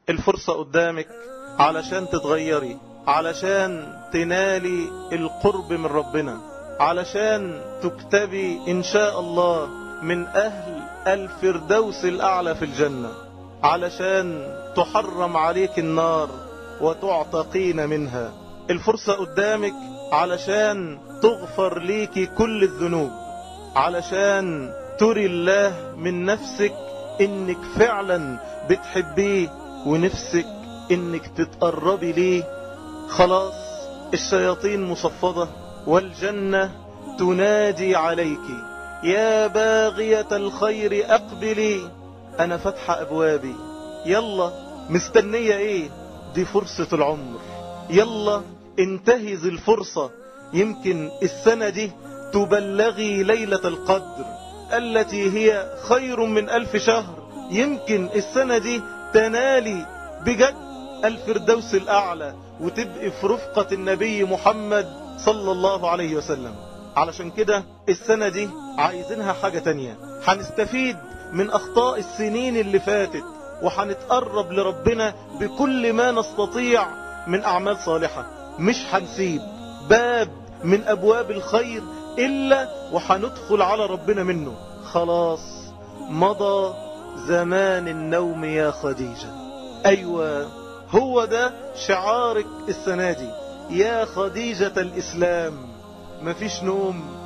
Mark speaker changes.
Speaker 1: الفرصة قدامك علشان تتغيري علشان تنالي القرب من ربنا علشان تكتبي إن شاء الله من أهل الفردوس الأعلى في الجنة علشان تحرم عليك النار وتعتقين منها الفرصة قدامك علشان تغفر ليك كل الذنوب علشان تري الله من نفسك انك فعلا بتحبيه ونفسك انك تتقربي ليه خلاص الشياطين مصفدة والجنة تنادي عليك يا باغية الخير اقبلي انا فتح ابوابي يلا مستنية ايه دي فرصة العمر يلا انتهز الفرصة يمكن السنة دي تبلغي ليلة القدر التي هي خير من ألف شهر يمكن السنة دي تنالي بجد الفردوس الأعلى وتبقي في رفقة النبي محمد صلى الله عليه وسلم علشان كده السنة دي عايزينها حاجة تانية هنستفيد من أخطاء السنين اللي فاتت وهنتقرب لربنا بكل ما نستطيع من أعمال صالحة مش هنسيب باب من أبواب الخير إلا وحندخل على ربنا منه خلاص مضى زمان النوم يا خديجة أيوة هو ده شعارك السنة دي يا خديجة الإسلام مفيش نوم